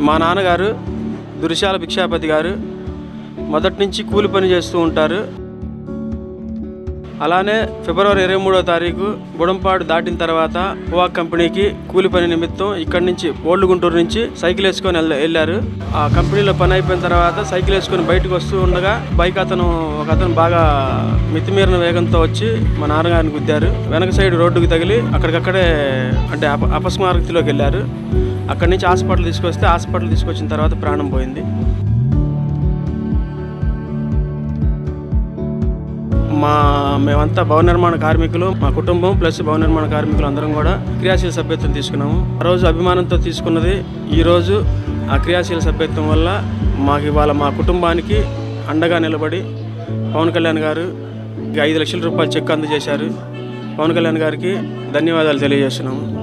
మా నాన్నగారు దురిశాల భిక్షాపతి గారు మొదటి నుంచి కూలి పని చేస్తూ ఉంటారు అలానే ఫిబ్రవరి ఇరవై మూడో తారీఖు బుడంపాడు దాటిన తర్వాత హువా కంపెనీకి కూలి పని నిమిత్తం ఇక్కడి నుంచి ఓల్డ్ గుంటూరు నుంచి సైకిల్ వేసుకొని వెళ్ళ- వెళ్ళారు ఆ కంపెనీలో పని అయిపోయిన తర్వాత సైకిల్ వేసుకొని బయటకు వస్తూ ఉండగా బైక్ అతను ఒక అతను బాగా మితిమీరిన వేగంతో వచ్చి మా నాన్నగారిని గుద్దారు వెనక సైడ్ రోడ్డుకి తగిలి అక్కడికక్కడే అంటే అప అపస్మారతిలోకి వెళ్ళారు అక్కడి నుంచి హాస్పిటల్ తీసుకొస్తే హాస్పిటల్ తీసుకొచ్చిన తర్వాత ప్రాణం పోయింది మా మేమంతా భవన నిర్మాణ కార్మికులు మా కుటుంబం ప్లస్ భవన నిర్మాణ కార్మికులు అందరం కూడా క్రియాశీల సభ్యత్వం తీసుకున్నాము ఆ రోజు అభిమానంతో తీసుకున్నది ఈ రోజు ఆ క్రియాశీల సభ్యత్వం వల్ల మాకు ఇవాళ మా కుటుంబానికి అండగా నిలబడి పవన్ కళ్యాణ్ గారు ఈ ఐదు లక్షల రూపాయల చెక్ అందజేశారు పవన్ కళ్యాణ్ గారికి ధన్యవాదాలు తెలియజేస్తున్నాము